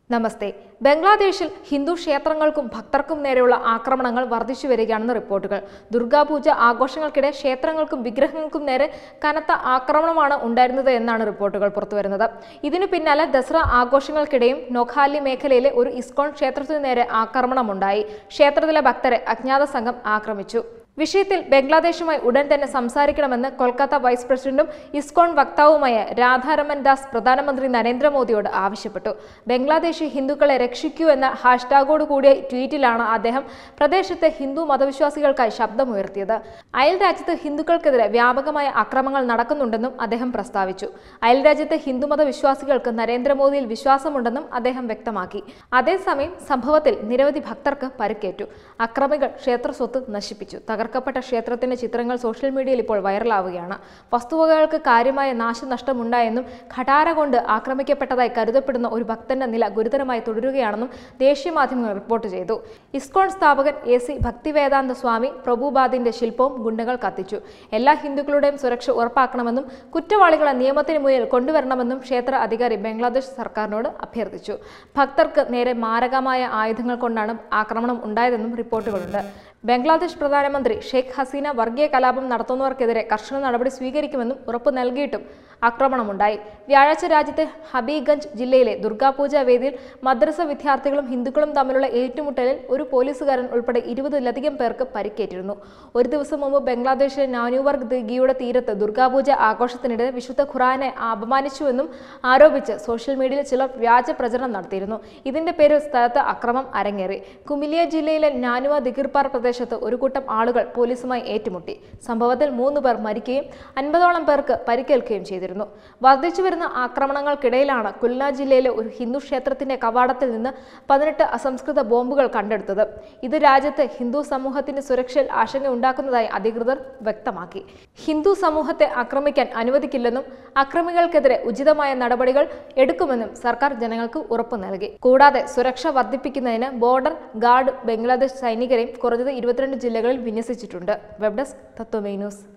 നമസ്തേ ബംഗ്ലാദേശിൽ ഹിന്ദു ക്ഷേത്രങ്ങൾക്കും ഭക്തർക്കും നേരെയുള്ള ആക്രമണങ്ങൾ വർദ്ധിച്ചു വരികയാണെന്ന് റിപ്പോർട്ടുകൾ ദുർഗാപൂജ ആഘോഷങ്ങൾക്കിടെ ക്ഷേത്രങ്ങൾക്കും വിഗ്രഹങ്ങൾക്കും നേരെ കനത്ത ആക്രമണമാണ് ഉണ്ടായിരുന്നത് എന്നാണ് റിപ്പോർട്ടുകൾ പുറത്തുവരുന്നത് ഇതിനു പിന്നാലെ ദസറ ആഘോഷങ്ങൾക്കിടെയും നൊഖാലി മേഖലയിലെ ഒരു ഇസ്കോൺ ക്ഷേത്രത്തിനു നേരെ ആക്രമണമുണ്ടായി ക്ഷേത്രത്തിലെ ഭക്തരെ അജ്ഞാത സംഘം ആക്രമിച്ചു വിഷയത്തിൽ ബംഗ്ലാദേശുമായി ഉടൻ തന്നെ സംസാരിക്കണമെന്ന് കൊൽക്കത്ത വൈസ് പ്രസിഡന്റും ഇസ്കോൺ വക്താവുമായ രാധാരമൻ ദാസ് പ്രധാനമന്ത്രി നരേന്ദ്രമോദിയോട് ആവശ്യപ്പെട്ടു ബംഗ്ലാദേശ് ഹിന്ദുക്കളെ രക്ഷിക്കൂ എന്ന ഹാഷ്ടാഗോട് കൂടിയ ട്വീറ്റിലാണ് അദ്ദേഹം പ്രദേശത്തെ ഹിന്ദു മതവിശ്വാസികൾക്കായി ശബ്ദമുയർത്തിയത് അയൽ രാജ്യത്ത് ഹിന്ദുക്കൾക്കെതിരെ വ്യാപകമായ അക്രമങ്ങൾ നടക്കുന്നുണ്ടെന്നും അദ്ദേഹം പ്രസ്താവിച്ചു അയൽ രാജ്യത്തെ ഹിന്ദുമത വിശ്വാസികൾക്ക് നരേന്ദ്രമോദിയിൽ വിശ്വാസമുണ്ടെന്നും അദ്ദേഹം വ്യക്തമാക്കി അതേസമയം സംഭവത്തിൽ നിരവധി ഭക്തർക്ക് പരിക്കേറ്റു അക്രമികൾ ക്ഷേത്ര സ്വത്ത് നശിപ്പിച്ചു തകർക്കപ്പെട്ട ക്ഷേത്രത്തിന്റെ ചിത്രങ്ങൾ സോഷ്യൽ മീഡിയയിൽ ഇപ്പോൾ വൈറലാവുകയാണ് വസ്തുവകകൾക്ക് കാര്യമായ നാശനഷ്ടമുണ്ടായെന്നും ഖടാര കൊണ്ട് ആക്രമിക്കപ്പെട്ടതായി കരുതപ്പെടുന്ന ഒരു ഭക്തന്റെ നില ഗുരുതരമായി തുടരുകയാണെന്നും ദേശീയ മാധ്യമങ്ങൾ റിപ്പോർട്ട് ചെയ്തു ഇസ്കോൺ സ്ഥാപകൻ എ സി ഭക്തിവേദാന്ത സ്വാമി പ്രഭുപാദിന്റെ ശില്പവും ഗുണ്ടകൾ കത്തിച്ചു എല്ലാ ഹിന്ദുക്കളുടെയും സുരക്ഷ ഉറപ്പാക്കണമെന്നും കുറ്റവാളികളെ നിയമത്തിന് മുന്നിൽ കൊണ്ടുവരണമെന്നും ക്ഷേത്ര അധികാരി ബംഗ്ലാദേശ് സർക്കാരിനോട് അഭ്യർത്ഥിച്ചു ഭക്തർക്ക് നേരെ മാരകമായ ആയുധങ്ങൾ കൊണ്ടാണ് ആക്രമണം ഉണ്ടായതെന്നും റിപ്പോർട്ടുകളുണ്ട് ബംഗ്ലാദേശ് പ്രധാനമന്ത്രി ഷെയ്ഖ് ഹസീന വർഗീയ കലാപം നടത്തുന്നവർക്കെതിരെ കർശന നടപടി സ്വീകരിക്കുമെന്നും ഉറപ്പു നൽകിയിട്ടും ആക്രമണമുണ്ടായി വ്യാഴാഴ്ച രാജ്യത്തെ ഹബീഗഞ്ച് ജില്ലയിലെ ദുർഗാപൂജ വേദിയിൽ മദ്രസ വിദ്യാർത്ഥികളും ഹിന്ദുക്കളും തമ്മിലുള്ള ഏറ്റുമുട്ടലിൽ ഒരു പോലീസുകാരൻ ഉൾപ്പെടെ ഇരുപതിലധികം പേർക്ക് പരിക്കേറ്റിരുന്നു ഒരു ദിവസം മുമ്പ് ബംഗ്ലാദേശിലെ നാനൂവർഗ് ദിഗിയുടെ തീരത്ത് ദുർഗാപൂജ ആഘോഷത്തിനിടെ വിശുദ്ധ ഖുറാനെ അപമാനിച്ചുവെന്നും ആരോപിച്ച് സോഷ്യൽ മീഡിയയിൽ ചിലർ വ്യാജ പ്രചരണം നടത്തിയിരുന്നു ഇതിന്റെ പേരിൽ സ്ഥലത്ത് അക്രമം അരങ്ങേറി കുമിലിയ ജില്ലയിലെ നാനുവ ദിഗിർപാർ പ്രദേശത്ത് ഒരു കൂട്ടം ആളുകൾ പോലീസുമായി ഏറ്റുമുട്ടി സംഭവത്തിൽ മൂന്ന് പേർ മരിക്കുകയും അൻപതോളം പേർക്ക് പരിക്കേൽക്കുകയും ചെയ്തിരുന്നു വർദ്ധിച്ചു വരുന്ന ആക്രമണങ്ങൾക്കിടയിലാണ് കുൽന ജില്ലയിലെ ഒരു ഹിന്ദു ക്ഷേത്രത്തിന്റെ കവാടത്തിൽ നിന്ന് പതിനെട്ട് അസംസ്കൃത ബോംബുകൾ കണ്ടെടുത്തത് ഇത് രാജ്യത്ത് ഹിന്ദു സമൂഹത്തിന്റെ സുരക്ഷയിൽ ആശങ്ക ഉണ്ടാക്കുന്നതായി അധികൃതർ വ്യക്തമാക്കി ഹിന്ദു സമൂഹത്തെ ആക്രമിക്കാൻ അനുവദിക്കില്ലെന്നും അക്രമികൾക്കെതിരെ ഉചിതമായ നടപടികൾ എടുക്കുമെന്നും സർക്കാർ ജനങ്ങൾക്ക് ഉറപ്പു നൽകി കൂടാതെ സുരക്ഷ വർദ്ധിപ്പിക്കുന്നതിന് ബോർഡർ ഗാർഡ് ബംഗ്ലാദേശ് സൈനികരെയും കുറഞ്ഞത് ഇരുപത്തിരണ്ട് ജില്ലകളിൽ വിന്യസിച്ചിട്ടുണ്ട് വെബ് ഡെസ്ക് തത്വമേ ന്യൂസ്